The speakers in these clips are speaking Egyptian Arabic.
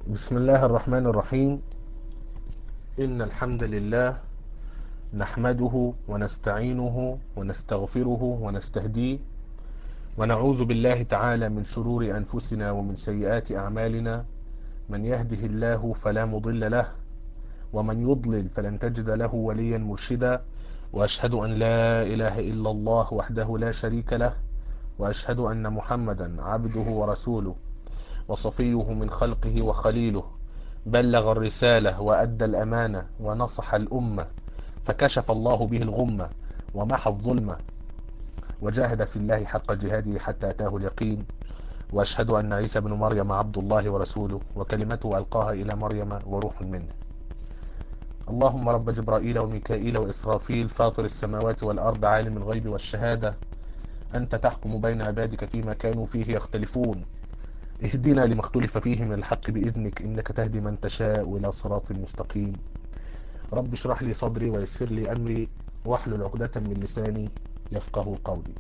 بسم الله الرحمن الرحيم إن الحمد لله نحمده ونستعينه ونستغفره ونستهديه ونعوذ بالله تعالى من شرور أنفسنا ومن سيئات أعمالنا من يهده الله فلا مضل له ومن يضلل فلن تجد له وليا مرشدا وأشهد أن لا إله إلا الله وحده لا شريك له وأشهد أن محمدا عبده ورسوله وصفيه من خلقه وخليله بلغ الرسالة وأدى الأمانة ونصح الأمة فكشف الله به الغمة ومحى الظلمة وجاهد في الله حق جهاده حتى أتاه اليقين وأشهد أن عيسى بن مريم عبد الله ورسوله وكلمته ألقاها إلى مريم وروح منه اللهم رب جبرائيل وميكائيل وإسرافيل فاطر السماوات والأرض عالم الغيب والشهادة أنت تحكم بين عبادك فيما كانوا فيه يختلفون اهدنا لما اختلف فيه من الحق بإذنك إنك تهدي من تشاء إلى صراط مستقيم رب اشرح لي صدري ويسر لي أمري واحلل عقدة من لساني يفقه قولي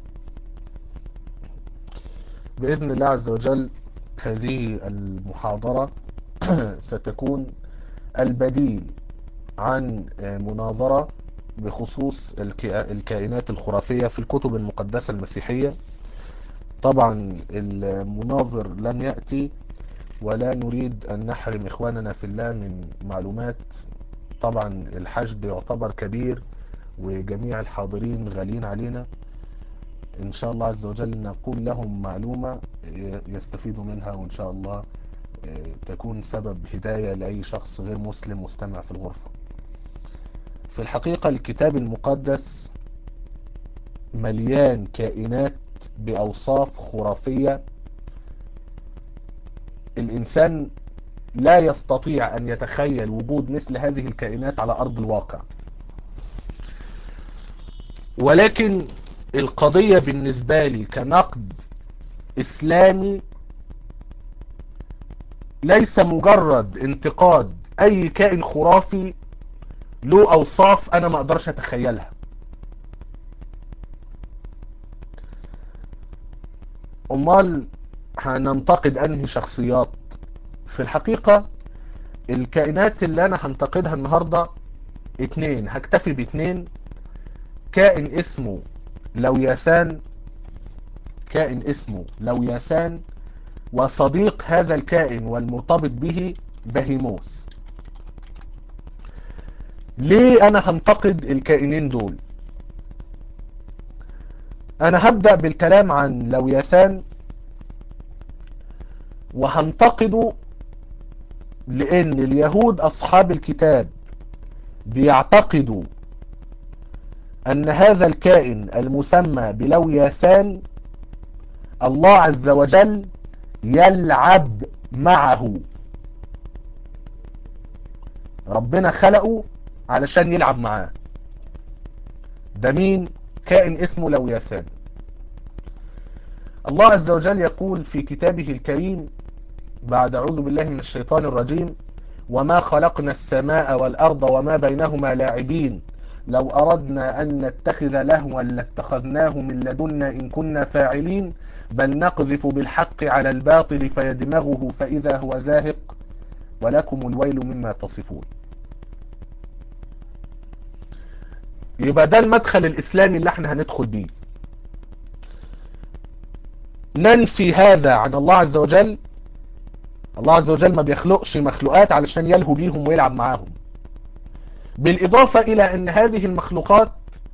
بإذن الله عز وجل هذه المحاضرة ستكون البديل عن مناظرة بخصوص الكائنات الخرافية في الكتب المقدسة المسيحية طبعا المناظر لم يأتي ولا نريد أن نحرم إخواننا في الله من معلومات طبعا الحشد يعتبر كبير وجميع الحاضرين غالين علينا إن شاء الله عز وجل نقول لهم معلومة يستفيدوا منها وإن شاء الله تكون سبب هداية لأي شخص غير مسلم مستمع في الغرفة في الحقيقة الكتاب المقدس مليان كائنات بأوصاف خرافية الإنسان لا يستطيع أن يتخيل وجود مثل هذه الكائنات على أرض الواقع ولكن القضية بالنسبة لي كنقد إسلامي ليس مجرد انتقاد أي كائن خرافي له أوصاف أنا ما أقدرش أتخيلها امال هننتقد انهي شخصيات في الحقيقة الكائنات اللي انا هنتقدها النهاردة اتنين هكتفي باتنين كائن اسمه لوياسان كائن اسمه لوياسان وصديق هذا الكائن والمرتبط به بهيموس ليه انا هنتقد الكائنين دول انا هبدأ بالكلام عن لوياثان وهنتقده لان اليهود اصحاب الكتاب بيعتقدوا ان هذا الكائن المسمى بلوياثان الله عز وجل يلعب معه ربنا خلقه علشان يلعب معاه ده مين كائن اسمه لوياثان الله عز وجل يقول في كتابه الكريم بعد أعوذ بالله من الشيطان الرجيم وما خلقنا السماء والأرض وما بينهما لاعبين لو أردنا أن نتخذ لهوا لاتخذناه من لدنا إن كنا فاعلين بل نقذف بالحق على الباطل فيدمغه فإذا هو زاهق ولكم الويل مما تصفون يبقى ده المدخل الإسلامي اللي احنا هندخل بيه ننفي هذا عن الله عز وجل الله عز وجل ما بيخلقش مخلوقات علشان يلهو بيهم ويلعب معاهم بالإضافة إلى أن هذه المخلوقات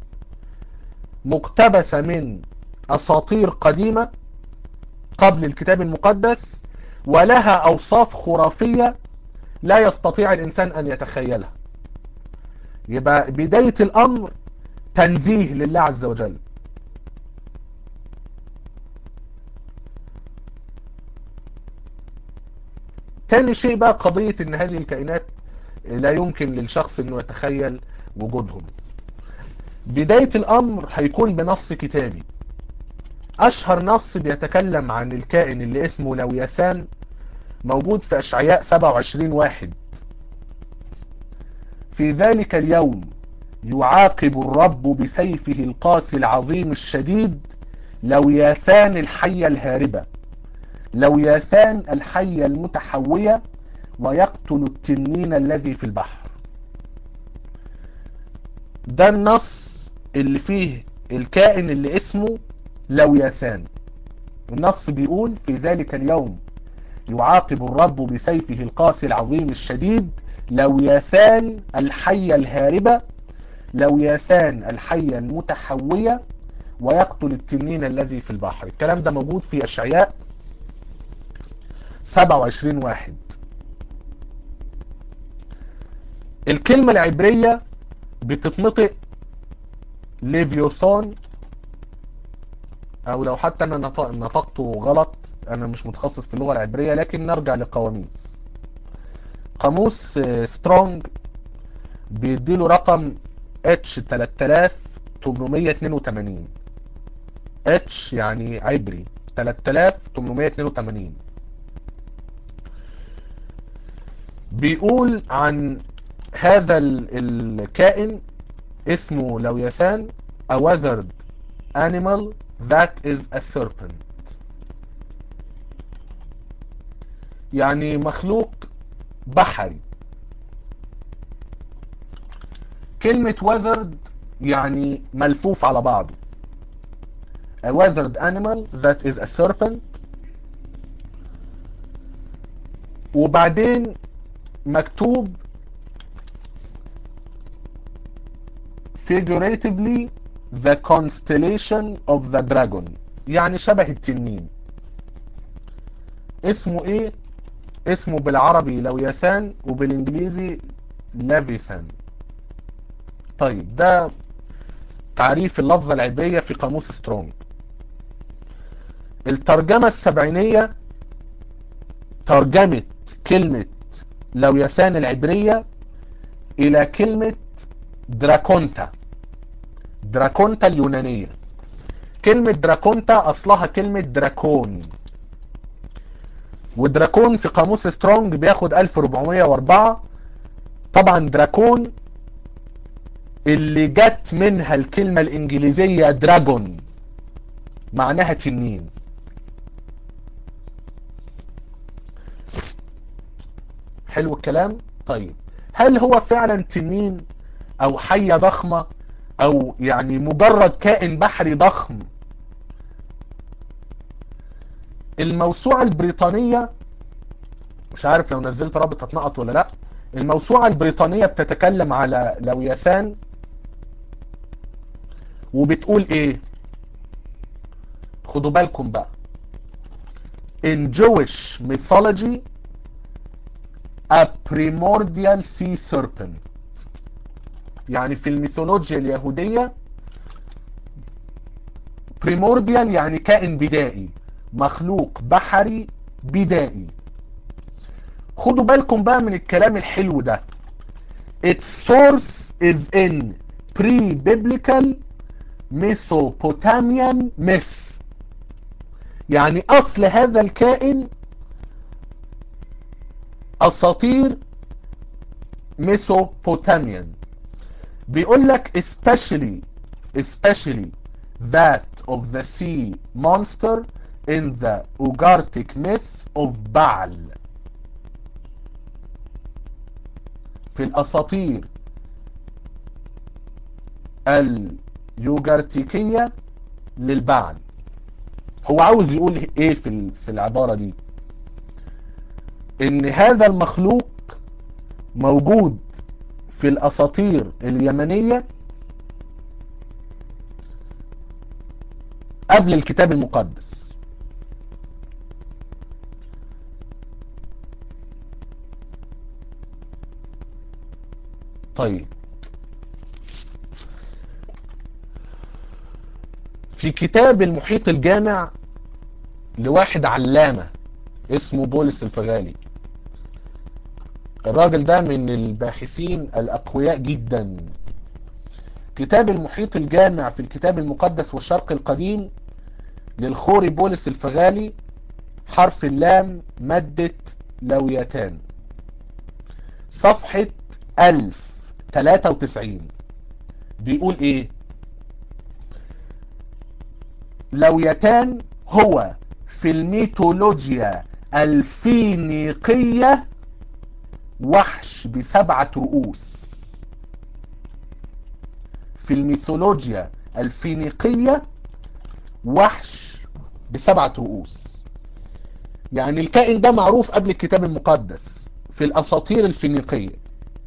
مقتبسة من أساطير قديمة قبل الكتاب المقدس ولها أوصاف خرافية لا يستطيع الإنسان أن يتخيلها يبقى بداية الأمر تنزيه لله عز وجل تاني شيء بقى قضية ان هذه الكائنات لا يمكن للشخص انه يتخيل وجودهم بداية الامر هيكون بنص كتابي اشهر نص بيتكلم عن الكائن اللي اسمه لوياثان موجود في اشعياء 27 واحد في ذلك اليوم يعاقب الرب بسيفه القاسي العظيم الشديد لوياثان الحية الهاربة لوياثان الحية المتحوية ويقتل التنين الذي في البحر ده النص اللي فيه الكائن اللي اسمه لوياثان النص بيقول في ذلك اليوم يعاقب الرب بسيفه القاسي العظيم الشديد لوياثان الحية الهاربة لوياثان الحية المتحوية ويقتل التنين الذي في البحر الكلام ده موجود في أشعياء 27 واحد الكلمة العبرية بتتنطق ليفيوثون او لو حتى انا نطقته غلط انا مش متخصص في اللغة العبرية لكن نرجع لقواميس قاموس سترونج بيديله رقم اتش 3882 اتش يعني عبري 3882 بيقول عن هذا الكائن اسمه لوياثان a withered animal that is a serpent يعني مخلوق بحري كلمة withered يعني ملفوف على بعضه a withered animal that is a serpent وبعدين مكتوب figuratively the constellation of the dragon يعني شبه التنين اسمه ايه اسمه بالعربي لوياثان وبالانجليزي لافيثان طيب ده تعريف اللفظة العبرية في قاموس سترونج الترجمة السبعينية ترجمة كلمة لوياثان العبرية الى كلمة دراكونتا دراكونتا اليونانية كلمة دراكونتا اصلها كلمة دراكون ودراكون في قاموس سترونج بياخد 1404 طبعا دراكون اللي جت منها الكلمة الانجليزية دراجون معناها تنين حلو الكلام طيب هل هو فعلا تنين او حية ضخمة او يعني مجرد كائن بحري ضخم الموسوعة البريطانية مش عارف لو نزلت رابط هتنقط ولا لا الموسوعة البريطانية بتتكلم على لوياثان وبتقول ايه خدوا بالكم بقى in Jewish mythology a primordial sea serpent يعني في الميثولوجيا اليهودية primordial يعني كائن بدائي مخلوق بحري بدائي خدوا بالكم بقى من الكلام الحلو ده its source is in pre-biblical Mesopotamian myth يعني اصل هذا الكائن اساطير ميسوبوتاميان بيقول لك especially especially that of the sea monster in the Ugaritic myth of Baal في الاساطير اليوجارتيكية للبعل هو عاوز يقول ايه في في العبارة دي ان هذا المخلوق موجود في الاساطير اليمنية قبل الكتاب المقدس طيب في كتاب المحيط الجامع لواحد علامة اسمه بولس الفغالي الراجل ده من الباحثين الأقوياء جدا كتاب المحيط الجامع في الكتاب المقدس والشرق القديم للخوري بولس الفغالي حرف اللام مادة لويتان صفحة 1093 بيقول ايه لويتان هو في الميثولوجيا الفينيقية وحش بسبعة رؤوس في الميثولوجيا الفينيقية وحش بسبعة رؤوس يعني الكائن ده معروف قبل الكتاب المقدس في الأساطير الفينيقية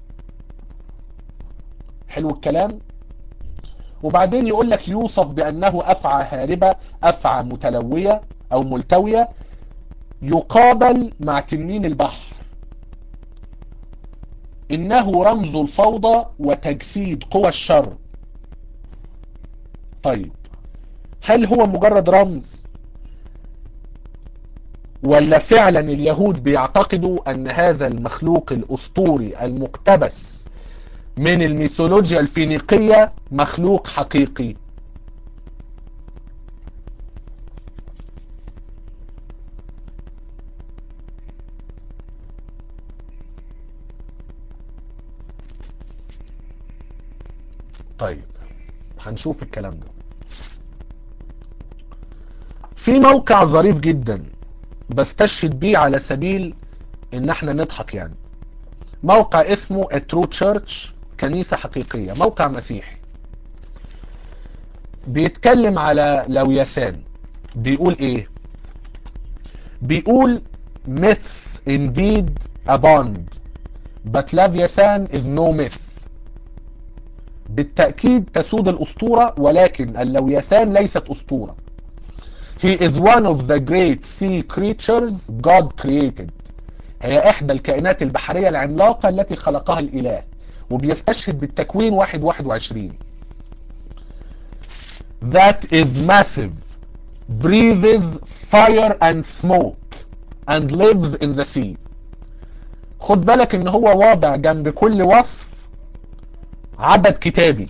حلو الكلام وبعدين يقول لك يوصف بأنه أفعى هاربة أفعى متلوية أو ملتوية يقابل مع تنين البحر إنه رمز الفوضى وتجسيد قوى الشر طيب هل هو مجرد رمز ولا فعلا اليهود بيعتقدوا أن هذا المخلوق الأسطوري المقتبس من الميثولوجيا الفينيقية مخلوق حقيقي طيب هنشوف الكلام ده في موقع ظريف جدا بستشهد بيه على سبيل ان احنا نضحك يعني موقع اسمه A True Church كنيسة حقيقية موقع مسيحي بيتكلم على لويسان بيقول ايه بيقول myths indeed abound but لويسان is no myth بالتأكيد تسود الأسطورة ولكن اللويسان ليست أسطورة He is one of the great sea creatures God created هي إحدى الكائنات البحرية العملاقة التي خلقها الإله وبيستشهد بالتكوين 1 21 That is massive breathes fire and smoke and lives in the sea خد بالك ان هو واضع جنب كل وصف عدد كتابي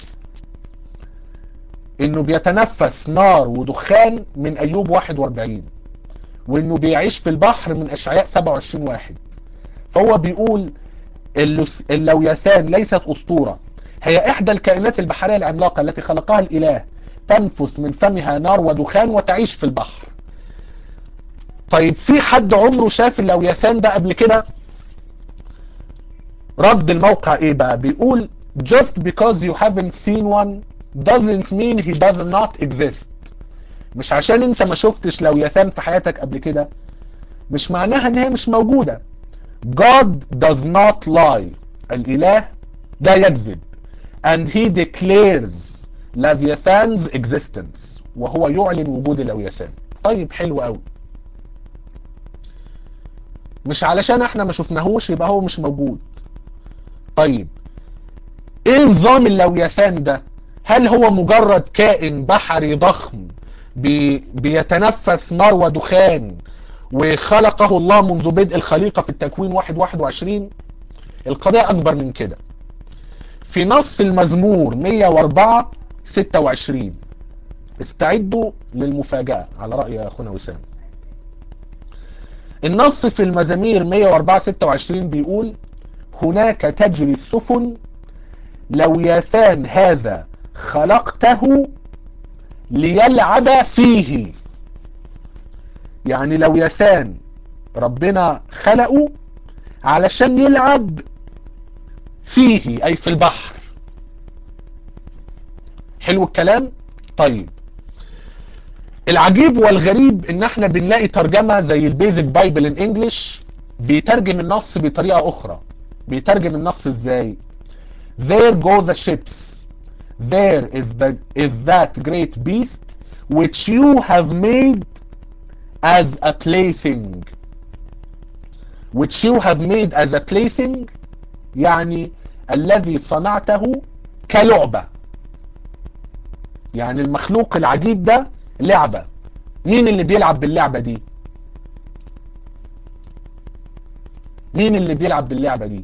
انه بيتنفس نار ودخان من ايوب 41 وانه بيعيش في البحر من اشعياء 27 واحد فهو بيقول اللويثان ليست اسطورة هي احدى الكائنات البحرية العملاقة التي خلقها الاله تنفث من فمها نار ودخان وتعيش في البحر طيب في حد عمره شاف اللويثان ده قبل كده رد الموقع ايه بقى بيقول just because you haven't seen one doesn't mean he does not exist مش عشان انت ما شفتش لويثان في حياتك قبل كده مش معناها ان هي مش موجودة God does not lie الاله لا يكذب and he declares لويثان's existence وهو يعلن وجود لويثان طيب حلو قوي مش علشان احنا ما شفناهوش يبقى هو مش موجود طيب ايه نظام اللويثان ده هل هو مجرد كائن بحري ضخم بي بيتنفس نار ودخان وخلقه الله منذ بدء الخليقة في التكوين 1 21 القضية أكبر من كده في نص المزمور 104 26 استعدوا للمفاجأة على رأي أخونا وسام النص في المزامير 104 26 بيقول هناك تجري السفن لويثان هذا خلقته ليلعب فيه يعني لويثان ربنا خلقه علشان يلعب فيه اي في البحر حلو الكلام طيب العجيب والغريب ان احنا بنلاقي ترجمة زي البيزك بايبل ان انجلش بيترجم النص بطريقة اخرى بيترجم النص ازاي there go the ships there is the is that great beast which you have made as a plaything which you have made as a plaything يعني الذي صنعته كلعبة يعني المخلوق العجيب ده لعبة مين اللي بيلعب باللعبة دي مين اللي بيلعب باللعبة دي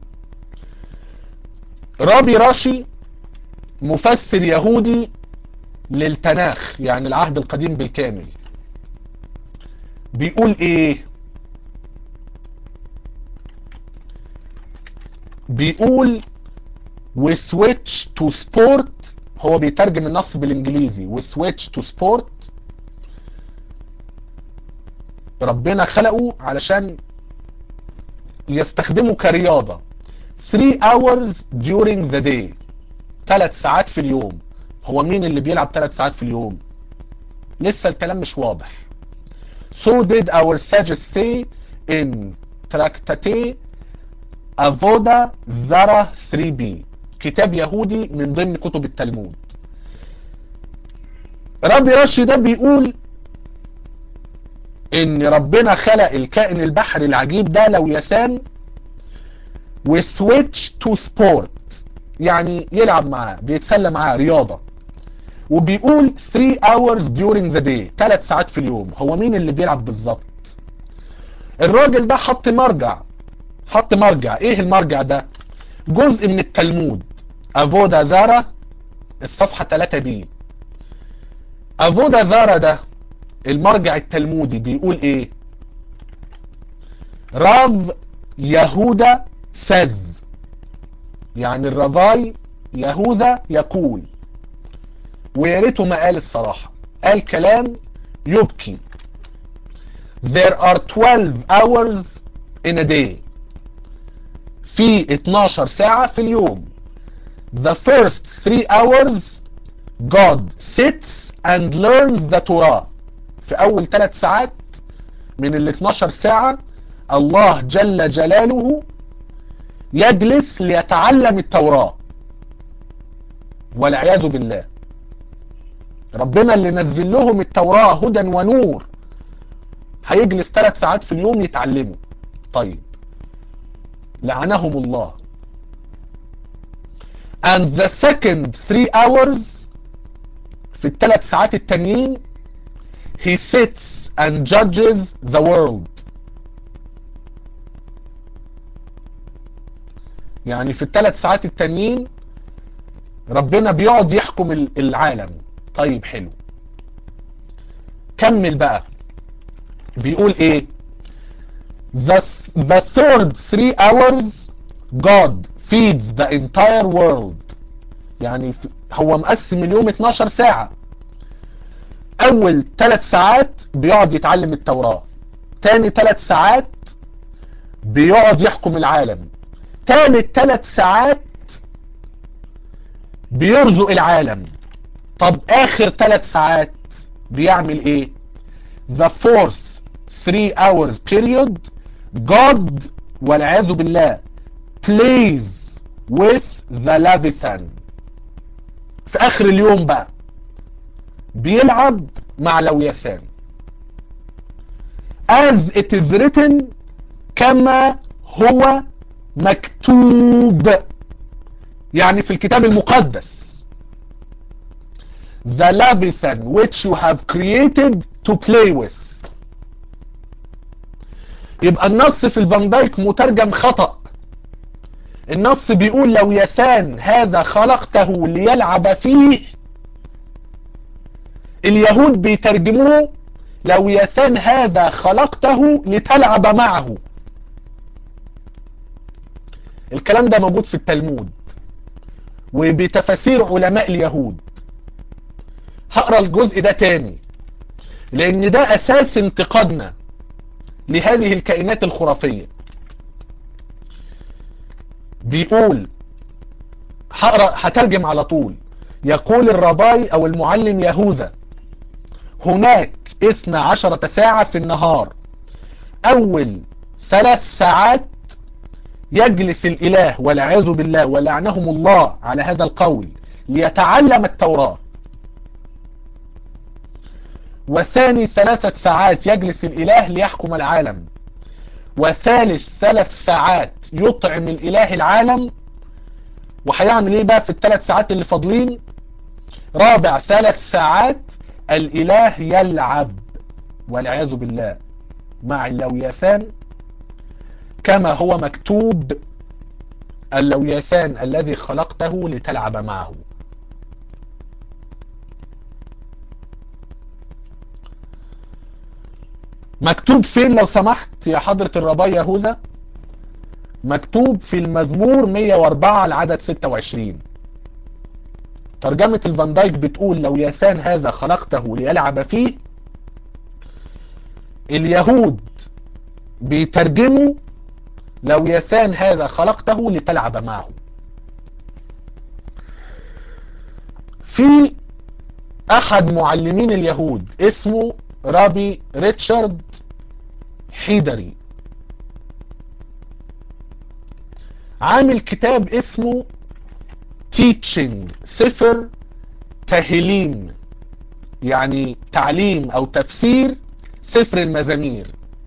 رابي راشي مفسر يهودي للتناخ يعني العهد القديم بالكامل بيقول ايه بيقول we switch to sport هو بيترجم النص بالانجليزي we switch to sport ربنا خلقه علشان يستخدمه كرياضة 3 hours during the day 3 ساعات في اليوم هو مين اللي بيلعب 3 ساعات في اليوم لسه الكلام مش واضح so did our sages say in Tractate Avoda Zara 3b كتاب يهودي من ضمن كتب التلمود ربي رشي ده بيقول ان ربنا خلق الكائن البحري العجيب ده لويثان وسويتش تو سبورت يعني يلعب معاه بيتسلى معاه رياضة وبيقول 3 hours during the day 3 ساعات في اليوم هو مين اللي بيلعب بالظبط الراجل ده حط مرجع حط مرجع ايه المرجع ده جزء من التلمود افودا زارا الصفحة 3 بي افودا زارا ده المرجع التلمودي بيقول ايه راف يهودا ساز يعني الرافاي يهوذا يقول ويا ريته ما قال الصراحة قال كلام يبكي there are 12 hours in a day في 12 ساعة في اليوم the first 3 hours God sits and learns the Torah في أول 3 ساعات من ال 12 ساعة الله جل جلاله يجلس ليتعلم التوراة والعياذ بالله ربنا اللي نزل لهم التوراة هدى ونور هيجلس ثلاث ساعات في اليوم يتعلموا طيب لعنهم الله and the second three hours في الثلاث ساعات التانيين he sits and judges the world يعني في الثلاث ساعات التانيين ربنا بيقعد يحكم العالم طيب حلو كمل بقى بيقول ايه the, the third three hours God feeds the entire world يعني هو مقسم اليوم 12 ساعة اول 3 ساعات بيقعد يتعلم التوراة تاني 3 ساعات بيقعد يحكم العالم تالت 3 ساعات بيرزق العالم طب اخر 3 ساعات بيعمل ايه the fourth three hours period God والعياذ بالله plays with the Leviathan في اخر اليوم بقى بيلعب مع لويثان as it is written كما هو مكتوب يعني في الكتاب المقدس the Leviathan which you have created to play with يبقى النص في الفان دايك مترجم خطأ النص بيقول لو يثان هذا خلقته ليلعب فيه اليهود بيترجموه لو يثان هذا خلقته لتلعب معه الكلام ده موجود في التلمود وبتفاسير علماء اليهود هقرا الجزء ده تاني لان ده اساس انتقادنا لهذه الكائنات الخرافية بيقول هقرا هترجم على طول يقول الرباي او المعلم يهوذا هناك اثنى عشرة ساعة في النهار اول ثلاث ساعات يجلس الاله والعياذ بالله ولعنهم الله على هذا القول ليتعلم التوراة وثاني ثلاثة ساعات يجلس الاله ليحكم العالم وثالث ثلاث ساعات يطعم الاله العالم وهيعمل ايه بقى في الثلاث ساعات اللي فاضلين رابع ثلاث ساعات الاله يلعب والعياذ بالله مع اللويثان كما هو مكتوب اللويثان الذي خلقته لتلعب معه مكتوب فين لو سمحت يا حضرة الرباء يهوذا مكتوب في المزمور 104 العدد 26 ترجمة الفان دايك بتقول لو يسان هذا خلقته ليلعب فيه اليهود بيترجموا لويثان هذا خلقته لتلعب معه في احد معلمين اليهود اسمه رابي ريتشارد حيدري عامل كتاب اسمه تيتشنج سفر تهليم يعني تعليم او تفسير سفر المزامير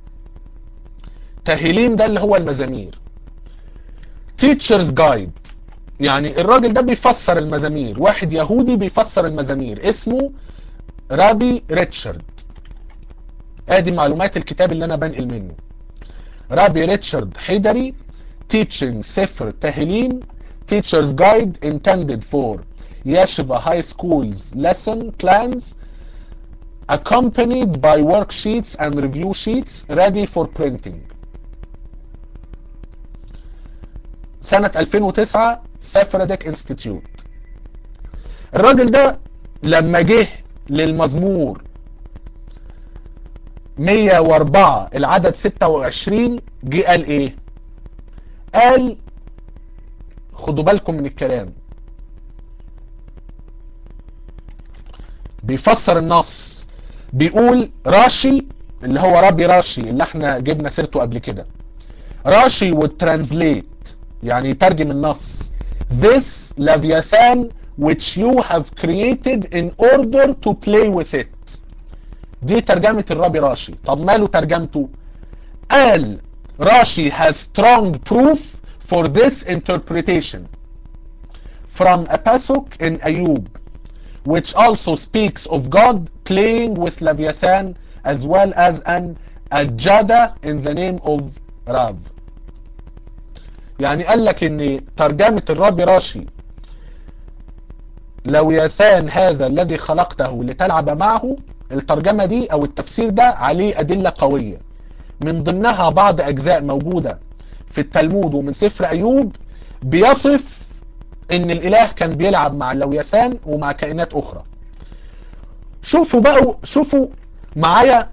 تهليم ده اللي هو المزامير تيتشرز جايد يعني الراجل ده بيفسر المزامير واحد يهودي بيفسر المزامير اسمه رابي ريتشارد ادي معلومات الكتاب اللي انا بنقل منه رابي ريتشارد حيدري teaching سفر تهليم teacher's guide intended for Yeshiva High School's lesson plans accompanied by worksheets and review sheets ready for printing سنة 2009 سافردك انستيتيوت الراجل ده لما جه للمزمور 104 العدد 26 جه قال ايه قال خدوا بالكم من الكلام بيفسر النص بيقول راشي اللي هو ربي راشي اللي احنا جبنا سيرته قبل كده راشي would يعني يترجم النص this leviathan which you have created in order to play with it دي ترجمة الربي راشي طب ماله ترجمته قال راشي has strong proof for this interpretation from a pasuk in Ayub which also speaks of God playing with Leviathan as well as an ajada in the name of Rav يعني قال لك ان ترجمة الرب راشي لويثان هذا الذي خلقته لتلعب معه الترجمة دي او التفسير ده عليه ادلة قوية من ضمنها بعض اجزاء موجودة في التلمود ومن سفر ايوب بيصف ان الاله كان بيلعب مع اللويثان ومع كائنات اخرى شوفوا بقى شوفوا معايا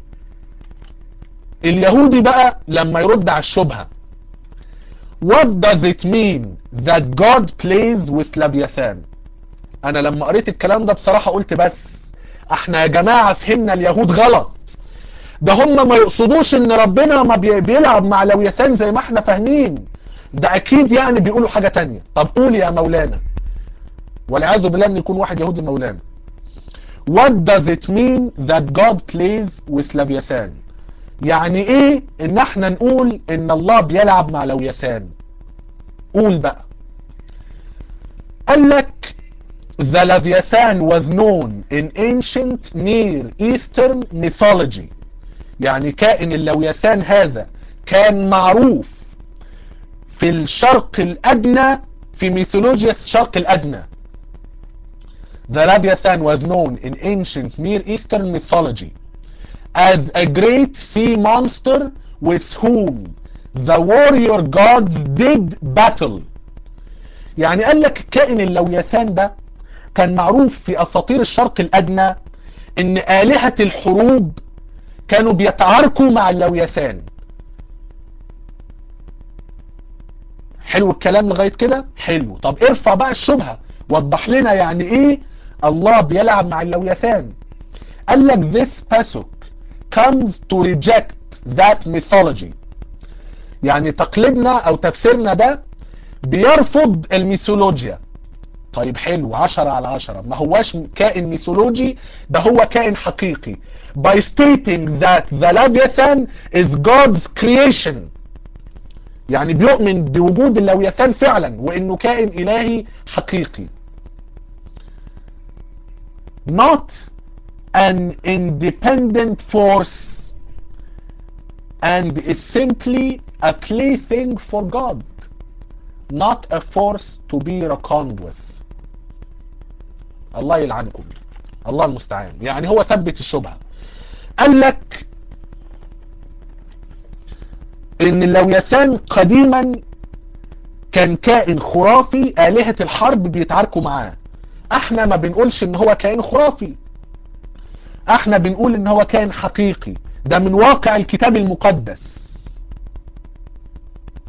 اليهودي بقى لما يرد على الشبهة What does it mean that God plays with Leviathan انا لما قريت الكلام ده بصراحة قلت بس احنا يا جماعة فهمنا اليهود غلط ده هم ما يقصدوش ان ربنا ما بيلعب مع لويثان زي ما احنا فاهمين ده اكيد يعني بيقولوا حاجة تانية طب قول يا مولانا والعياذ بالله ان يكون واحد يهودي مولانا What does it mean that God plays with Leviathan يعني ايه ان احنا نقول ان الله بيلعب مع لويثان قول بقى قال لك The Leviathan was known in ancient Near Eastern mythology يعني كائن اللويثان هذا كان معروف في الشرق الأدنى في ميثولوجيا الشرق الأدنى The Leviathan was known in ancient Near Eastern mythology as a great sea monster with whom the warrior gods did battle يعني قال لك كائن اللويثان ده كان معروف في أساطير الشرق الأدنى ان آلهة الحروب كانوا بيتعاركوا مع اللويثان حلو الكلام لغاية كده حلو طب ارفع بقى الشبهة وضح لنا يعني ايه الله بيلعب مع اللويثان قال لك this pasuk comes to reject that mythology يعني تقليدنا او تفسيرنا ده بيرفض الميثولوجيا طيب حلو عشرة على عشرة ما هواش كائن ميثولوجي ده هو كائن حقيقي by stating that the Leviathan is God's creation يعني بيؤمن بوجود اللويثان فعلا وانه كائن الهي حقيقي not an independent force and is simply a plaything for God not a force to be reckoned with الله يلعنكم الله المستعان يعني هو ثبت الشبهة قال لك ان اللويثان قديما كان كائن خرافي آلهة الحرب بيتعاركوا معاه احنا ما بنقولش ان هو كائن خرافي احنا بنقول ان هو كائن حقيقي ده من واقع الكتاب المقدس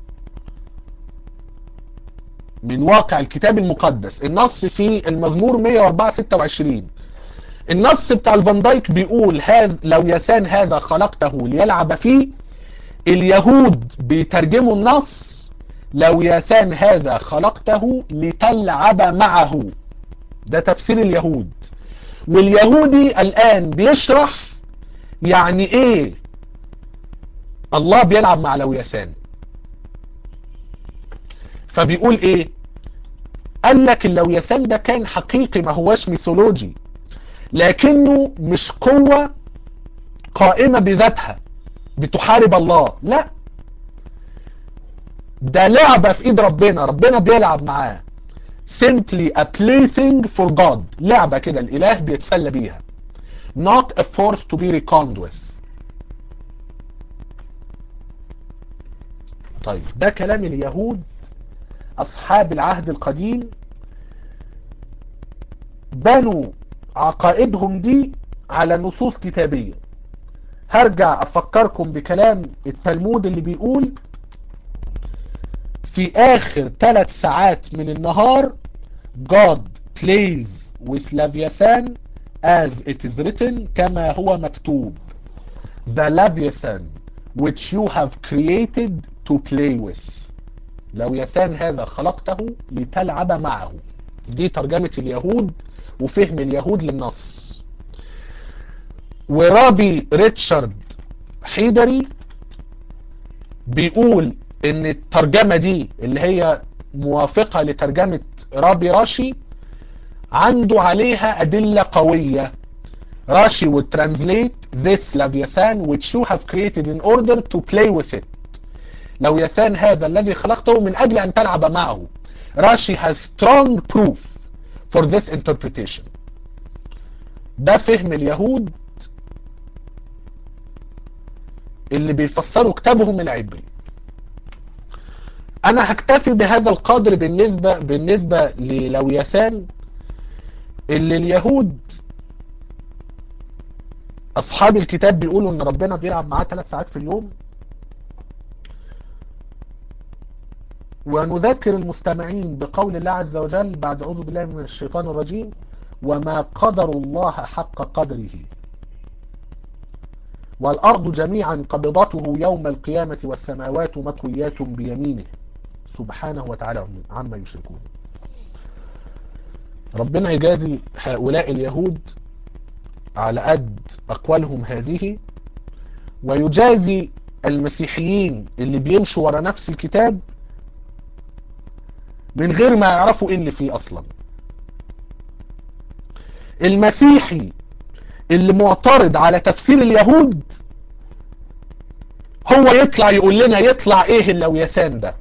من واقع الكتاب المقدس النص في المزمور 104 26 النص بتاع الفان دايك بيقول هذا لو يثان هذا خلقته ليلعب فيه اليهود بيترجموا النص لو يثان هذا خلقته لتلعب معه ده تفسير اليهود واليهودي الآن بيشرح يعني ايه الله بيلعب مع لويسان فبيقول ايه قال لك اللويسان ده كان حقيقي ما هواش ميثولوجي لكنه مش قوة قائمة بذاتها بتحارب الله لا ده لعبة في ايد ربنا ربنا بيلعب معاه simply a plaything for God لعبة كده الاله بيتسلى بيها not a force to be reckoned with طيب ده كلام اليهود اصحاب العهد القديم بنوا عقائدهم دي على نصوص كتابية هرجع افكركم بكلام التلمود اللي بيقول في اخر ثلاث ساعات من النهار God plays with Leviathan as it is written كما هو مكتوب the Leviathan which you have created to play with لويثان هذا خلقته لتلعب معه دي ترجمة اليهود وفهم اليهود للنص ورابي ريتشارد حيدري بيقول ان الترجمة دي اللي هي موافقة لترجمة رابي راشي عنده عليها ادلة قوية راشي would translate this Leviathan which you have created in order to play with it لويثان هذا الذي خلقته من اجل ان تلعب معه راشي has strong proof for this interpretation ده فهم اليهود اللي بيفسروا كتابهم العبري انا هكتفي بهذا القدر بالنسبة بالنسبة للويثان اللي اليهود اصحاب الكتاب بيقولوا ان ربنا بيلعب معاه ثلاث ساعات في اليوم ونذكر المستمعين بقول الله عز وجل بعد أعوذ بالله من الشيطان الرجيم وما قدر الله حق قدره والأرض جميعا قبضته يوم القيامة والسماوات مطويات بيمينه سبحانه وتعالى عما يشركون ربنا يجازي هؤلاء اليهود على قد أقوالهم هذه ويجازي المسيحيين اللي بيمشوا ورا نفس الكتاب من غير ما يعرفوا ايه اللي فيه اصلا المسيحي اللي معترض على تفسير اليهود هو يطلع يقول لنا يطلع ايه اللويثان ده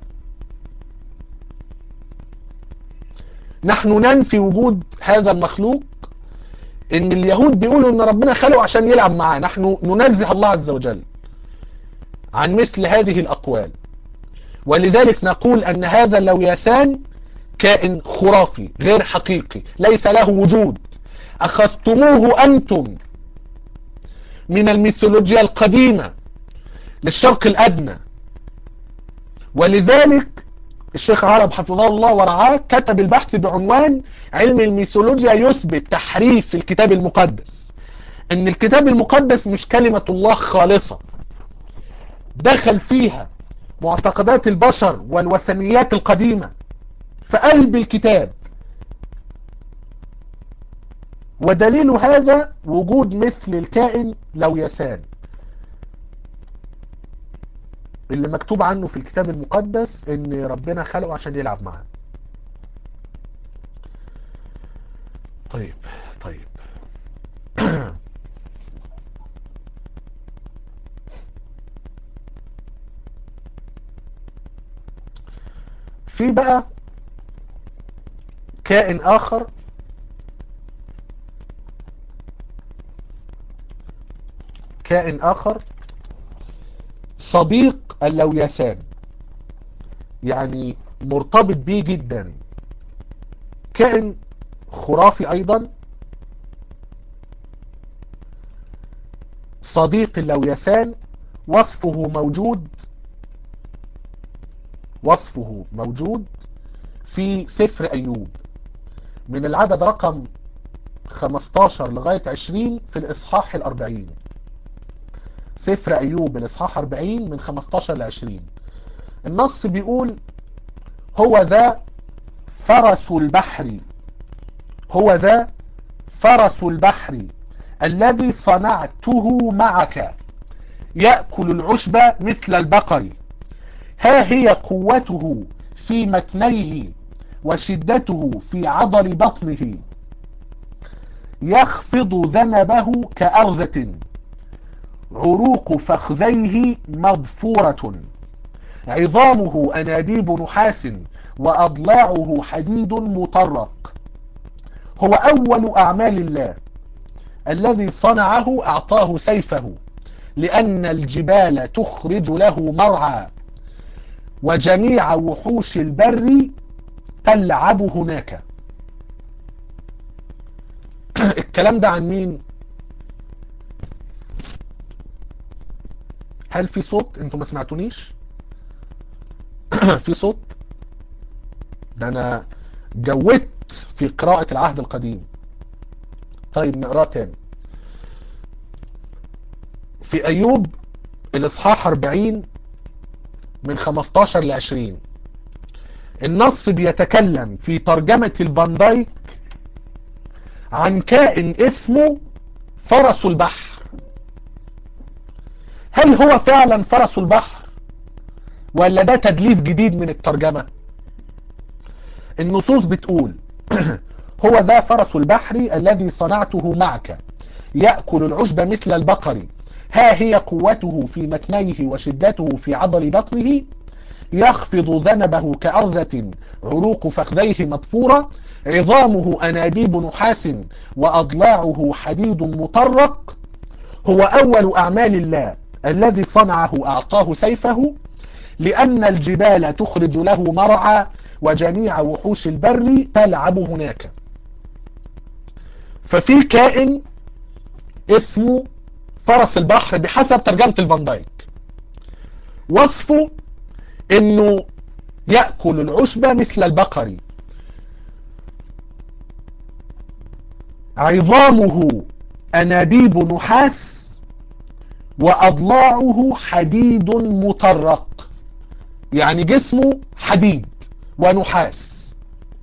نحن ننفي وجود هذا المخلوق ان اليهود بيقولوا ان ربنا خلقه عشان يلعب معاه نحن ننزه الله عز وجل عن مثل هذه الاقوال ولذلك نقول ان هذا اللويثان كائن خرافي غير حقيقي ليس له وجود اخذتموه انتم من الميثولوجيا القديمة للشرق الادنى ولذلك الشيخ عرب حفظه الله ورعاه كتب البحث بعنوان علم الميثولوجيا يثبت تحريف الكتاب المقدس ان الكتاب المقدس مش كلمة الله خالصة دخل فيها معتقدات البشر والوثنيات القديمة في قلب الكتاب ودليل هذا وجود مثل الكائن لويثان اللي مكتوب عنه في الكتاب المقدس ان ربنا خلقه عشان يلعب معاه طيب طيب في بقى كائن اخر كائن اخر صديق اللويسان يعني مرتبط بيه جدا كائن خرافي ايضا صديق اللويسان وصفه موجود وصفه موجود في سفر أيوب من العدد رقم 15 لغاية 20 في الإصحاح الأربعين سفر أيوب الإصحاح 40 من 15 ل 20 النص بيقول هو ذا فرس البحر هو ذا فرس البحر الذي صنعته معك يأكل العشب مثل البقر ها هي قوته في متنيه وشدته في عضل بطنه يخفض ذنبه كأرزة عروق فخذيه مضفورة عظامه أنابيب نحاس وأضلاعه حديد مطرق هو أول أعمال الله الذي صنعه أعطاه سيفه لأن الجبال تخرج له مرعى وجميع وحوش البر تلعب هناك الكلام ده عن مين هل في صوت انتوا ما سمعتونيش في صوت ده انا جودت في قراءة العهد القديم طيب نقراه تاني في ايوب الاصحاح 40 من 15 ل 20 النص بيتكلم في ترجمة الفان دايك عن كائن اسمه فرس البحر هل هو فعلا فرس البحر ولا ده تدليس جديد من الترجمة النصوص بتقول هو ذا فرس البحر الذي صنعته معك يأكل العشب مثل البقر ها هي قوته في متنيه وشدته في عضل بطنه يخفض ذنبه كأرزة عروق فخذيه مطفورة عظامه أنابيب نحاس وأضلاعه حديد مطرق هو أول أعمال الله الذي صنعه أعطاه سيفه لأن الجبال تخرج له مرعى وجميع وحوش البر تلعب هناك ففي كائن اسمه فرس البحر بحسب ترجمة الفان دايك وصفه انه يأكل العشب مثل البقر عظامه أنابيب نحاس وأضلاعه حديد مطرق يعني جسمه حديد ونحاس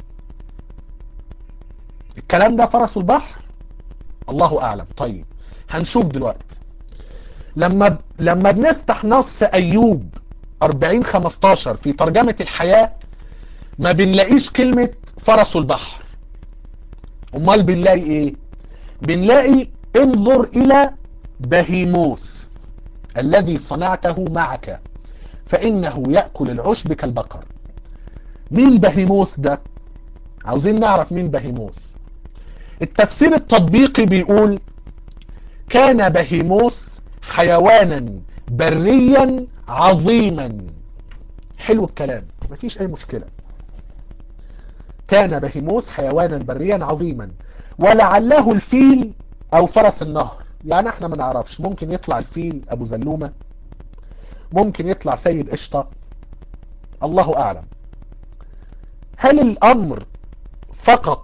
الكلام ده فرس البحر الله أعلم طيب هنشوف دلوقتي لما لما بنفتح نص أيوب 40 15 في ترجمة الحياة ما بنلاقيش كلمة فرس البحر امال بنلاقي ايه بنلاقي انظر الى بهيموس الذي صنعته معك فانه يأكل العشب كالبقر مين بهيموس ده عاوزين نعرف مين بهيموس التفسير التطبيقي بيقول كان بهيموس حيوانا بريا عظيما حلو الكلام مفيش اي مشكلة كان بهيموس حيوانا بريا عظيما ولعله الفيل او فرس النهر يعني احنا ما نعرفش ممكن يطلع الفيل ابو زلومة ممكن يطلع سيد قشطة الله اعلم هل الامر فقط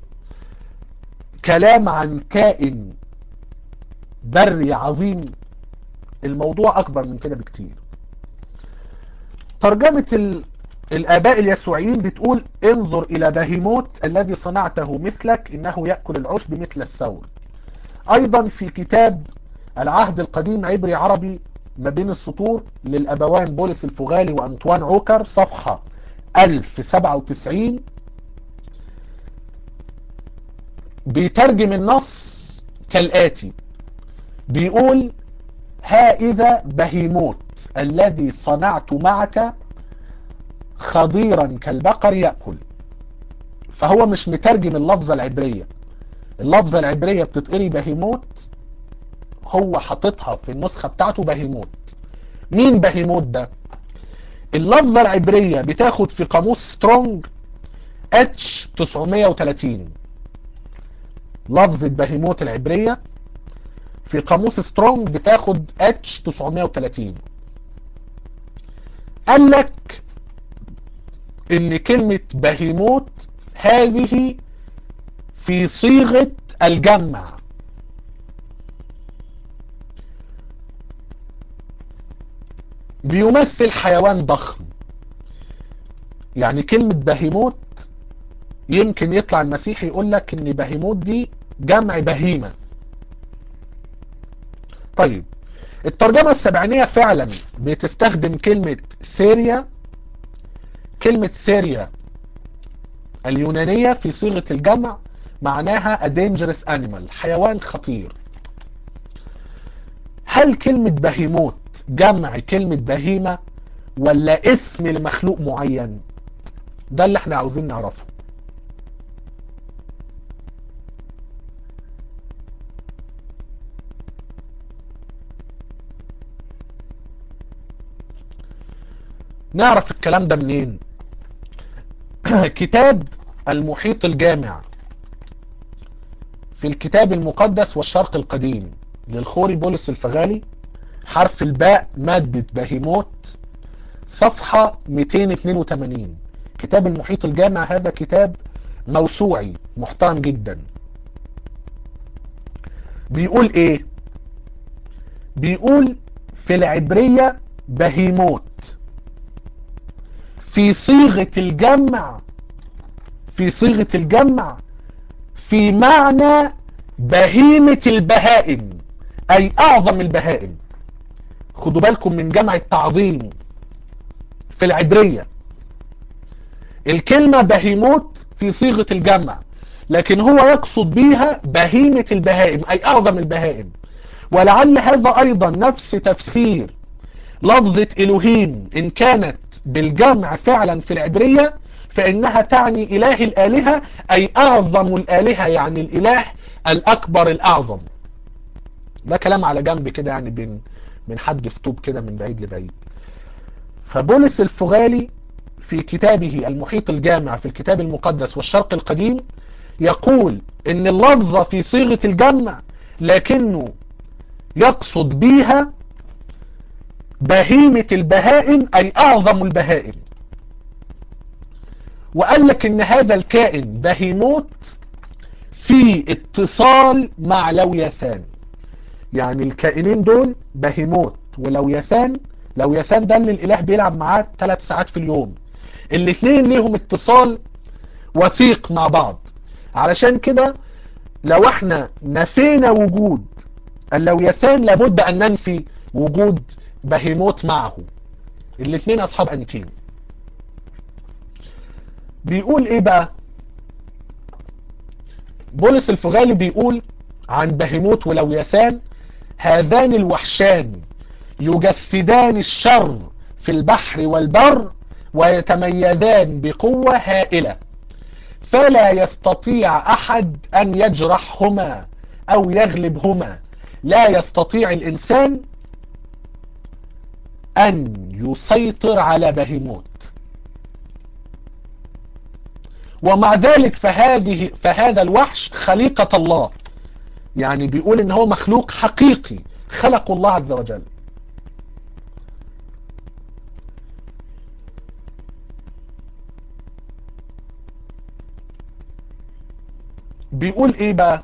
كلام عن كائن بري عظيم الموضوع اكبر من كده بكتير ترجمة ال... الاباء اليسوعيين بتقول انظر الى بهيموت الذي صنعته مثلك انه يأكل العشب مثل الثور ايضا في كتاب العهد القديم عبري عربي ما بين السطور للابوان بولس الفغالي وانطوان عوكر صفحة 1097 بيترجم النص كالآتي بيقول ها إذا بهيموت الذي صنعت معك خضيرا كالبقر يأكل فهو مش مترجم اللفظة العبرية اللفظة العبرية بتتقري بهيموت هو حاططها في النسخة بتاعته بهيموت مين بهيموت ده اللفظة العبرية بتاخد في قاموس سترونج اتش 930 لفظة بهيموت العبرية في قاموس سترونج بتاخد اتش 930 قال لك ان كلمة بهيموت هذه في صيغة الجمع بيمثل حيوان ضخم يعني كلمة بهيموت يمكن يطلع المسيح يقول لك ان بهيموت دي جمع بهيمة طيب الترجمة السبعينية فعلا بتستخدم كلمة سيريا كلمة سيريا اليونانية في صيغة الجمع معناها a dangerous animal حيوان خطير هل كلمة بهيموت جمع كلمة بهيمة ولا اسم لمخلوق معين ده اللي احنا عاوزين نعرفه نعرف الكلام ده منين كتاب المحيط الجامع في الكتاب المقدس والشرق القديم للخوري بولس الفغالي حرف الباء مادة بهيموت صفحة 282 كتاب المحيط الجامع هذا كتاب موسوعي محترم جدا بيقول ايه بيقول في العبرية بهيموت في صيغة الجمع في صيغة الجمع في معنى بهيمة البهائم أي أعظم البهائم خدوا بالكم من جمع التعظيم في العبرية الكلمة بهيموت في صيغة الجمع لكن هو يقصد بيها بهيمة البهائم أي أعظم البهائم ولعل هذا أيضا نفس تفسير لفظة إلهيم إن كانت بالجمع فعلا في العبرية فإنها تعني إله الآلهة أي أعظم الآلهة يعني الإله الأكبر الأعظم ده كلام على جنب كده يعني بين من حد في طوب كده من بعيد لبعيد فبولس الفغالي في كتابه المحيط الجامع في الكتاب المقدس والشرق القديم يقول ان اللفظة في صيغة الجمع لكنه يقصد بيها بهيمة البهائم أي أعظم البهائم وقال لك ان هذا الكائن بهيموت في اتصال مع لويثان يعني الكائنين دول بهيموت ولويثان لويثان ده اللي الاله بيلعب معاه ثلاث ساعات في اليوم الاثنين ليهم اتصال وثيق مع بعض علشان كده لو احنا نفينا وجود اللويثان لابد ان ننفي وجود بهيموت معه الاثنين اصحاب انتين بيقول ايه بقى بولس الفغالي بيقول عن بهيموت ولويثان هذان الوحشان يجسدان الشر في البحر والبر ويتميزان بقوة هائلة فلا يستطيع أحد أن يجرحهما أو يغلبهما لا يستطيع الإنسان أن يسيطر على بهيموت ومع ذلك فهذه فهذا الوحش خليقة الله يعني بيقول ان هو مخلوق حقيقي خلق الله عز وجل بيقول ايه بقى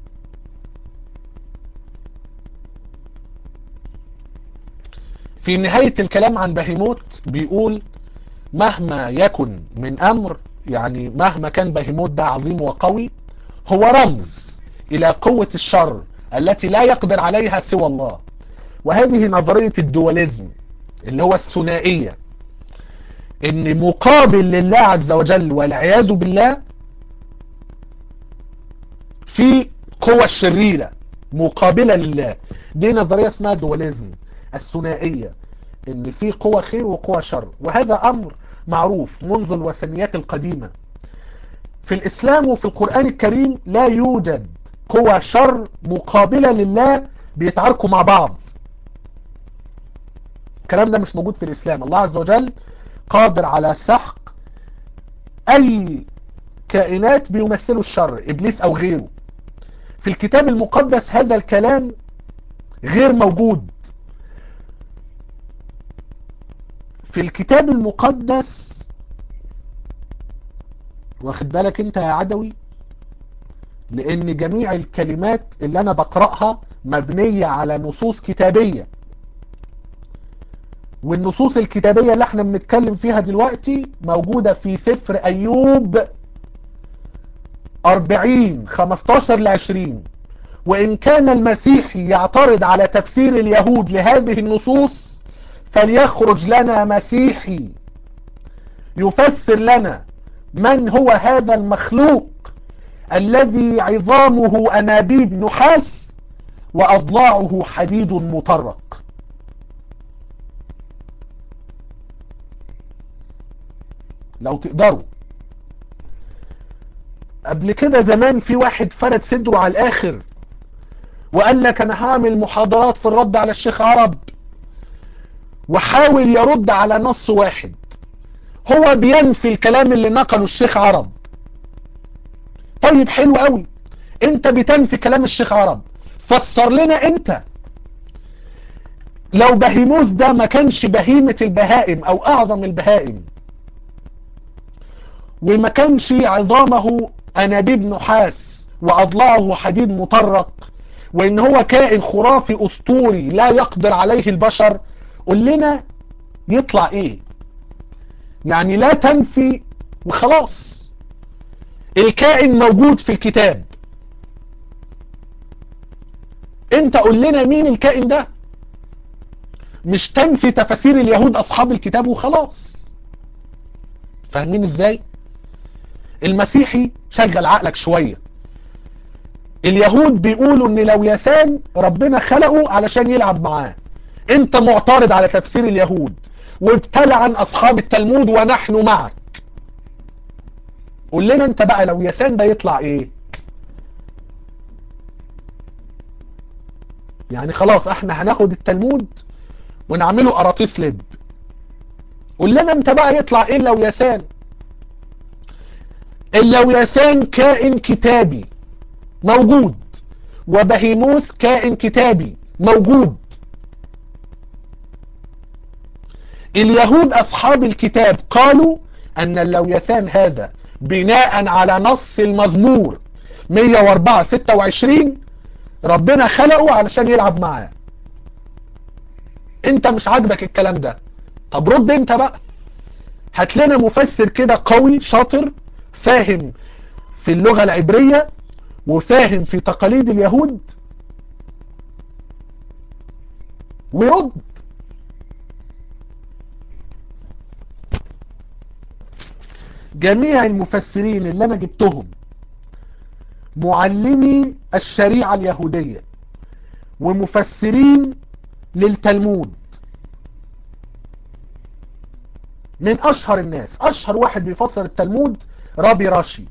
في نهاية الكلام عن بهيموت بيقول مهما يكن من امر يعني مهما كان بهيموت ده عظيم وقوي هو رمز الى قوة الشر التي لا يقدر عليها سوى الله وهذه نظرية الدوليزم اللي هو الثنائية ان مقابل لله عز وجل والعياذ بالله في قوة الشريرة مقابلة لله دي نظرية اسمها دوليزم الثنائية ان في قوة خير وقوة شر وهذا امر معروف منذ الوثنيات القديمة في الاسلام وفي القرآن الكريم لا يوجد قوى شر مقابلة لله بيتعاركوا مع بعض الكلام ده مش موجود في الاسلام الله عز وجل قادر على سحق اي كائنات بيمثلوا الشر ابليس او غيره في الكتاب المقدس هذا الكلام غير موجود في الكتاب المقدس واخد بالك انت يا عدوي لان جميع الكلمات اللي انا بقرأها مبنية على نصوص كتابية والنصوص الكتابية اللي احنا بنتكلم فيها دلوقتي موجودة في سفر ايوب 40 15 ل 20 وان كان المسيحي يعترض على تفسير اليهود لهذه النصوص فليخرج لنا مسيحي يفسر لنا من هو هذا المخلوق الذي عظامه أنابيب نحاس وأضلاعه حديد مطرق لو تقدروا قبل كده زمان في واحد فرد صدره على الآخر وقال لك أنا هعمل محاضرات في الرد على الشيخ عرب وحاول يرد على نص واحد هو بينفي الكلام اللي نقله الشيخ عرب طيب حلو قوي انت بتنفي كلام الشيخ عرب فسر لنا انت لو بهيموس ده ما كانش بهيمة البهائم او اعظم البهائم وما كانش عظامه انابيب نحاس واضلاعه حديد مطرق وان هو كائن خرافي اسطوري لا يقدر عليه البشر قول لنا يطلع ايه يعني لا تنفي وخلاص الكائن موجود في الكتاب انت قول لنا مين الكائن ده مش تنفي تفاسير اليهود اصحاب الكتاب وخلاص فاهمين ازاي المسيحي شغل عقلك شوية اليهود بيقولوا ان لو يسان ربنا خلقه علشان يلعب معاه انت معترض على تفسير اليهود وابتلى عن اصحاب التلمود ونحن معك قول لنا انت بقى لو يسان ده يطلع ايه يعني خلاص احنا هناخد التلمود ونعمله قراطيس لب قول لنا انت بقى يطلع ايه لو يسان اللويثان كائن كتابي موجود وبهيموث كائن كتابي موجود اليهود أصحاب الكتاب قالوا أن اللويثان هذا بناء على نص المزمور 104 26 ربنا خلقه علشان يلعب معاه انت مش عاجبك الكلام ده طب رد انت بقى هات لنا مفسر كده قوي شاطر فاهم في اللغة العبرية وفاهم في تقاليد اليهود ويرد جميع المفسرين اللي انا جبتهم معلمي الشريعة اليهودية ومفسرين للتلمود من اشهر الناس اشهر واحد بيفسر التلمود رابي راشي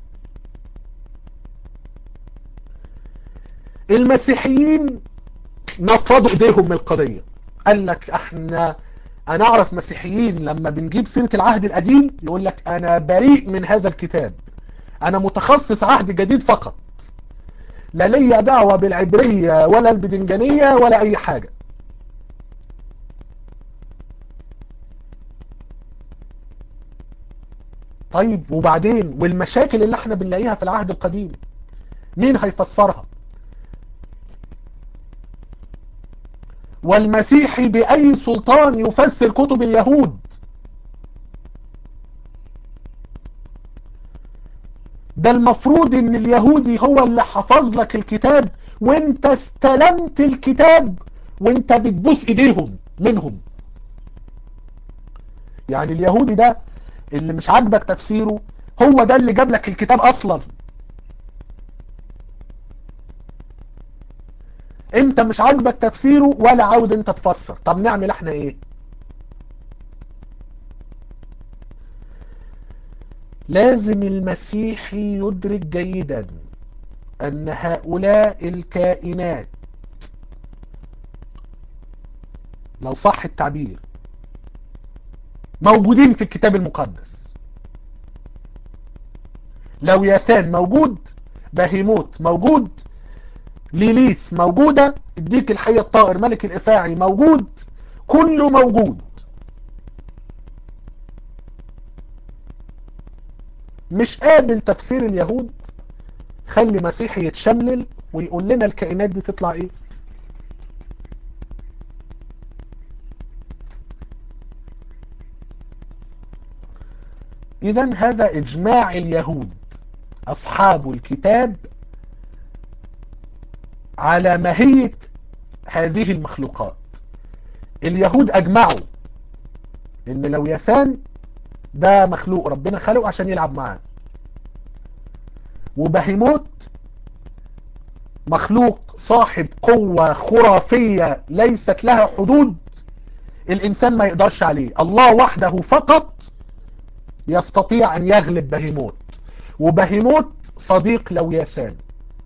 المسيحيين نفضوا ايديهم من القضية قال لك احنا انا اعرف مسيحيين لما بنجيب سيرة العهد القديم يقول لك انا بريء من هذا الكتاب انا متخصص عهد جديد فقط لا ليا دعوة بالعبرية ولا البدنجانية ولا اي حاجة طيب وبعدين والمشاكل اللي احنا بنلاقيها في العهد القديم مين هيفسرها والمسيحي بأي سلطان يفسر كتب اليهود ده المفروض ان اليهودي هو اللي حفظ لك الكتاب وانت استلمت الكتاب وانت بتبوس ايديهم منهم يعني اليهودي ده اللي مش عاجبك تفسيره هو ده اللي جاب لك الكتاب اصلا انت مش عاجبك تفسيره ولا عاوز انت تفسر طب نعمل احنا ايه لازم المسيحي يدرك جيدا ان هؤلاء الكائنات لو صح التعبير موجودين في الكتاب المقدس لو ياسان موجود بهيموت موجود ليليث موجودة الديك الحي الطائر ملك الإفاعي موجود كله موجود مش قابل تفسير اليهود خلي مسيحي يتشملل ويقول لنا الكائنات دي تطلع ايه اذا هذا اجماع اليهود اصحاب الكتاب على ماهية هذه المخلوقات اليهود اجمعوا ان لو يسان ده مخلوق ربنا خلقه عشان يلعب معاه وبهيموت مخلوق صاحب قوة خرافية ليست لها حدود الإنسان ما يقدرش عليه الله وحده فقط يستطيع أن يغلب بهيموت وبهيموت صديق لوياثان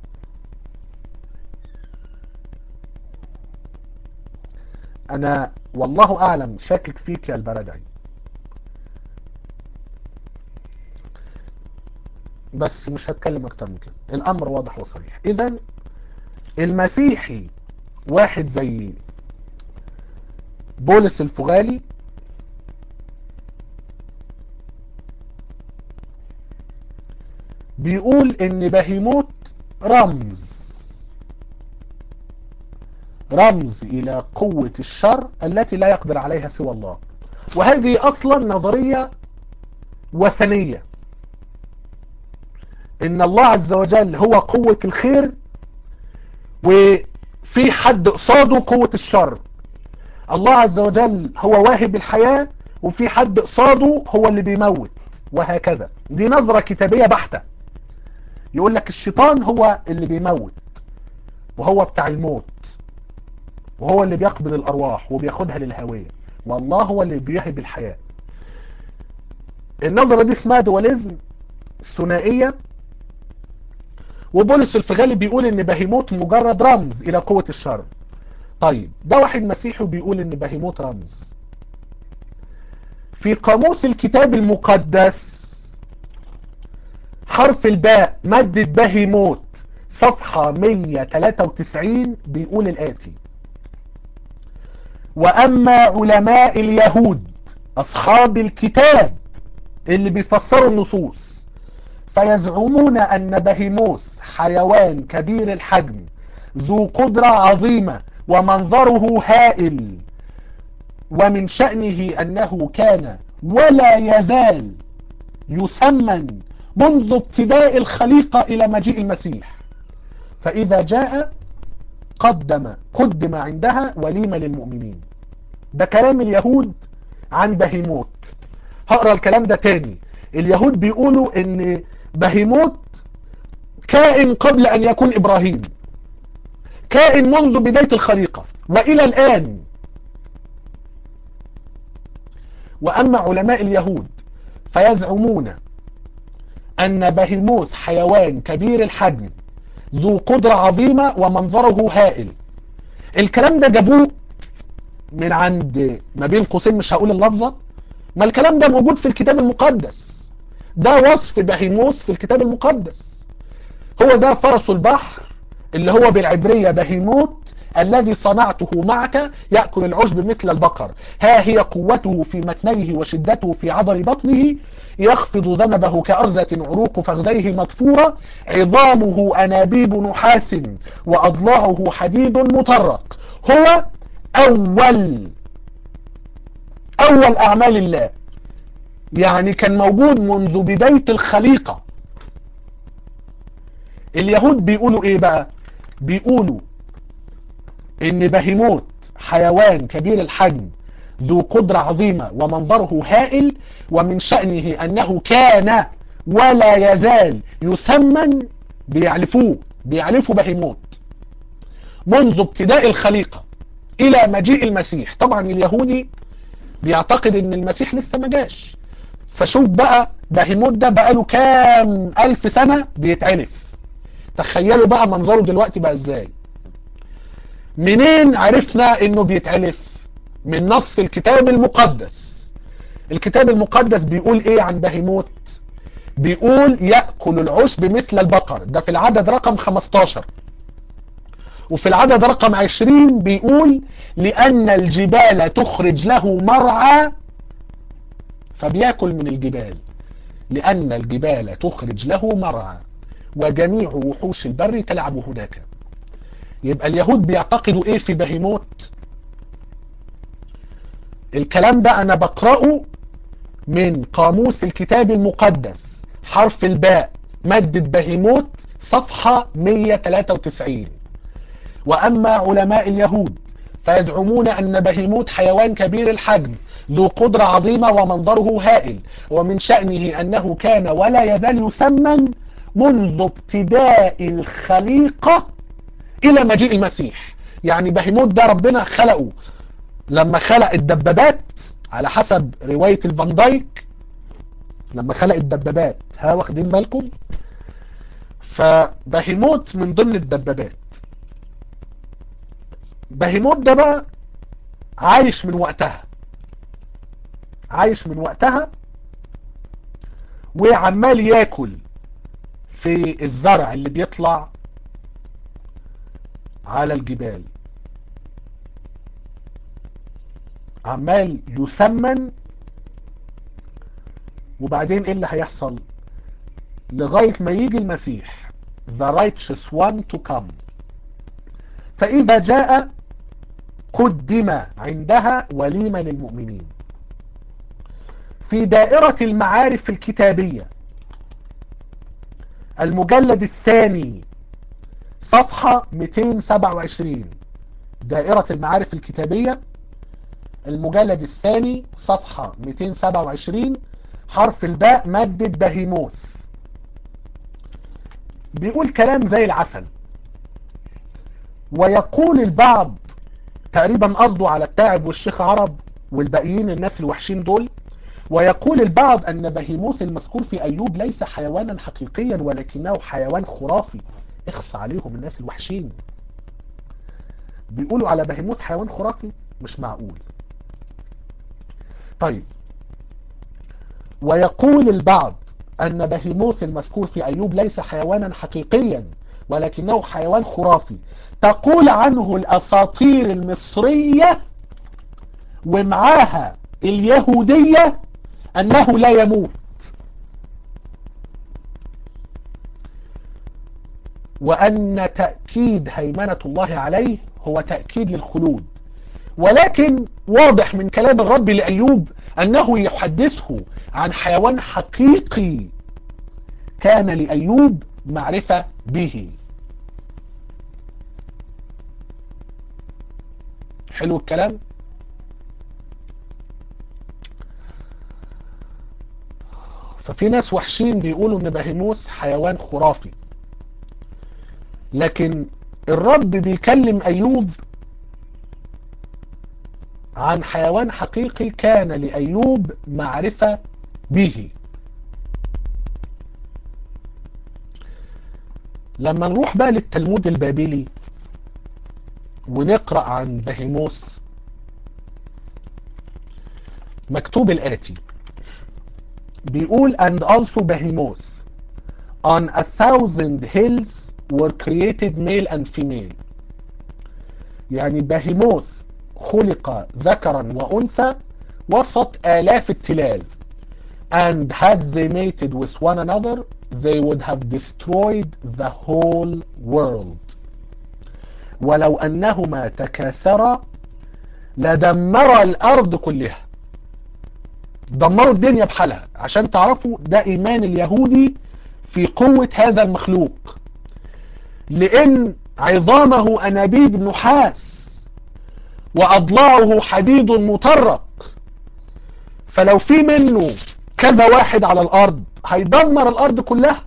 أنا والله أعلم شاكك فيك يا البردعي بس مش هتكلم أكتر من كده الأمر واضح وصريح إذا المسيحي واحد زي بولس الفغالي بيقول ان بهيموت رمز رمز الى قوة الشر التي لا يقدر عليها سوى الله وهذه اصلا نظرية وثنية ان الله عز وجل هو قوة الخير وفي حد قصاده قوة الشر الله عز وجل هو واهب الحياة وفي حد قصاده هو اللي بيموت وهكذا دي نظرة كتابية بحتة يقول لك الشيطان هو اللي بيموت وهو بتاع الموت وهو اللي بيقبض الارواح وبياخدها للهوية والله هو اللي بيهب الحياة النظرة دي اسمها دواليزم ثنائية وبولس الفغالي بيقول ان بهيموت مجرد رمز الى قوة الشر طيب ده واحد مسيحي بيقول ان بهيموت رمز في قاموس الكتاب المقدس حرف الباء مادة بهيموت صفحة 193 بيقول الآتي وأما علماء اليهود أصحاب الكتاب اللي بيفسروا النصوص فيزعمون أن بهيموس حيوان كبير الحجم ذو قدرة عظيمة ومنظره هائل ومن شأنه أنه كان ولا يزال يسمن منذ ابتداء الخليقة إلى مجيء المسيح فإذا جاء قدم قدم عندها وليمة للمؤمنين ده كلام اليهود عن بهيموت هقرأ الكلام ده تاني اليهود بيقولوا ان بهيموت كائن قبل ان يكون ابراهيم كائن منذ بداية الخليقة والى الان واما علماء اليهود فيزعمون ان بهيموث حيوان كبير الحجم ذو قدرة عظيمة ومنظره هائل الكلام ده جابوه من عند ما بين قوسين مش هقول اللفظة ما الكلام ده موجود في الكتاب المقدس ده وصف بهيموث في الكتاب المقدس هو ده فرس البحر اللي هو بالعبرية بهيموت الذي صنعته معك يأكل العشب مثل البقر ها هي قوته في متنيه وشدته في عضل بطنه يخفض ذنبه كأرزة عروق فخذيه مطفورة عظامه أنابيب نحاس وأضلاعه حديد مطرق هو أول أول أعمال الله يعني كان موجود منذ بداية الخليقة اليهود بيقولوا ايه بقى بيقولوا ان بهيموت حيوان كبير الحجم ذو قدرة عظيمة ومنظره هائل ومن شأنه أنه كان ولا يزال يسمن بيعلفوه بيعلفوا بهيموت منذ ابتداء الخليقة إلى مجيء المسيح طبعا اليهودي بيعتقد ان المسيح لسه ما جاش فشوف بقى بهيموت ده بقاله كام ألف سنة بيتعلف تخيلوا بقى منظره دلوقتي بقى ازاي منين عرفنا انه بيتعلف من نص الكتاب المقدس الكتاب المقدس بيقول ايه عن بهيموت بيقول يأكل العشب مثل البقر ده في العدد رقم 15 وفي العدد رقم 20 بيقول لأن الجبال تخرج له مرعى فبيأكل من الجبال لأن الجبال تخرج له مرعى وجميع وحوش البر تلعب هناك يبقى اليهود بيعتقدوا ايه في بهيموت الكلام ده انا بقرأه من قاموس الكتاب المقدس حرف الباء مادة بهيموت صفحة 193 وأما علماء اليهود فيزعمون أن بهيموت حيوان كبير الحجم ذو قدرة عظيمة ومنظره هائل ومن شأنه أنه كان ولا يزال يسمن منذ ابتداء الخليقة إلى مجيء المسيح يعني بهيموت ده ربنا خلقه لما خلق الدبابات على حسب رواية الفان دايك لما خلق الدبابات ها واخدين بالكم فبهيموت من ضمن الدبابات بهيموت ده بقى عايش من وقتها عايش من وقتها وعمال ياكل في الزرع اللي بيطلع على الجبال عمال يسمن وبعدين ايه اللي هيحصل لغاية ما يجي المسيح the righteous one to come فإذا جاء قدم عندها وليمة للمؤمنين في دائرة المعارف الكتابية المجلد الثاني صفحة 227 دائرة المعارف الكتابية المجلد الثاني صفحة 227 حرف الباء مادة بهيموث بيقول كلام زي العسل ويقول البعض تقريبا قصده على التاعب والشيخ عرب والباقيين الناس الوحشين دول ويقول البعض أن بهيموث المذكور في أيوب ليس حيوانا حقيقيا ولكنه حيوان خرافي اخص عليهم الناس الوحشين بيقولوا على بهيموث حيوان خرافي مش معقول طيب ويقول البعض أن بهيموث المذكور في أيوب ليس حيوانا حقيقيا ولكنه حيوان خرافي تقول عنه الأساطير المصرية ومعاها اليهودية أنه لا يموت وأن تأكيد هيمنة الله عليه هو تأكيد للخلود ولكن واضح من كلام الرب لأيوب أنه يحدثه عن حيوان حقيقي كان لأيوب معرفة به حلو الكلام ففي ناس وحشين بيقولوا ان بهيموث حيوان خرافي لكن الرب بيكلم ايوب عن حيوان حقيقي كان لأيوب معرفة به لما نروح بقى للتلمود البابلي ونقرأ عن بهيموس مكتوب الآتي بيقول and also behemoth on a thousand hills were created male and female يعني بهيموث خلق ذكرا وأنثى وسط آلاف التلال and had they mated with one another they would have destroyed the whole world ولو أنهما تكاثرا لدمر الأرض كلها دمروا الدنيا بحالها عشان تعرفوا ده إيمان اليهودي في قوة هذا المخلوق لأن عظامه أنابيب نحاس وأضلاعه حديد مطرق فلو في منه كذا واحد على الأرض هيدمر الأرض كلها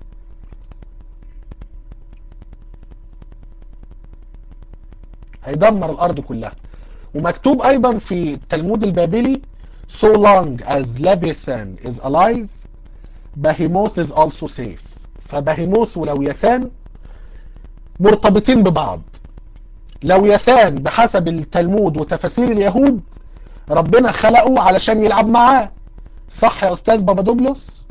هيدمر الأرض كلها ومكتوب أيضا في التلمود البابلي so long as Leviathan is alive Behemoth is also safe فبهيموث ولويثان مرتبطين ببعض لويثان بحسب التلمود وتفاسير اليهود ربنا خلقه علشان يلعب معاه صح يا أستاذ بابادوبلوس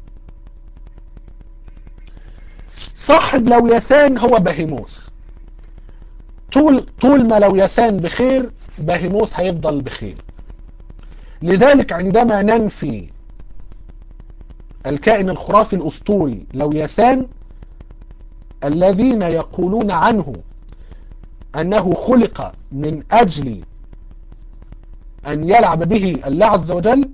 صاحب لويثان هو بهيموث طول طول ما لويثان بخير بهيموث هيفضل بخير لذلك عندما ننفي الكائن الخرافي الأسطوري لويثان الذين يقولون عنه أنه خلق من أجل أن يلعب به الله عز وجل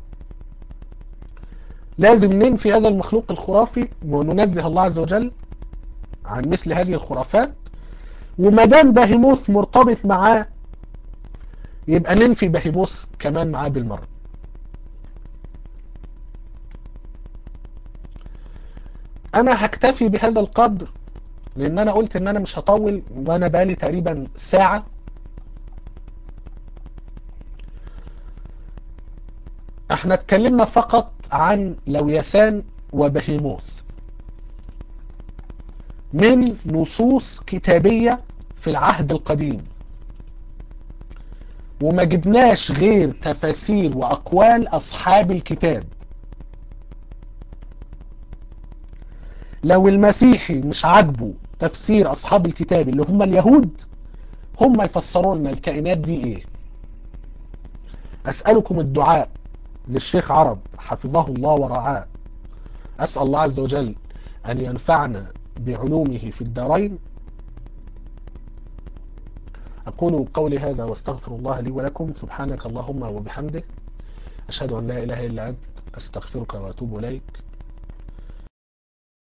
لازم ننفي هذا المخلوق الخرافي وننزه الله عز وجل عن مثل هذه الخرافات وما دام بهيموث مرتبط معاه يبقى ننفي بهيموث كمان معاه بالمرة انا هكتفي بهذا القدر لان انا قلت ان انا مش هطول وانا بقالي تقريبا ساعة احنا اتكلمنا فقط عن لويثان وبهيموث من نصوص كتابية في العهد القديم وما جبناش غير تفاسير وأقوال أصحاب الكتاب لو المسيحي مش عاجبه تفسير أصحاب الكتاب اللي هم اليهود هم يفسروا لنا الكائنات دي إيه أسألكم الدعاء للشيخ عرب حفظه الله ورعاه أسأل الله عز وجل أن ينفعنا بعلومه في الدارين أقول قولي هذا واستغفر الله لي ولكم سبحانك اللهم وبحمدك أشهد أن لا إله إلا أنت أستغفرك وأتوب إليك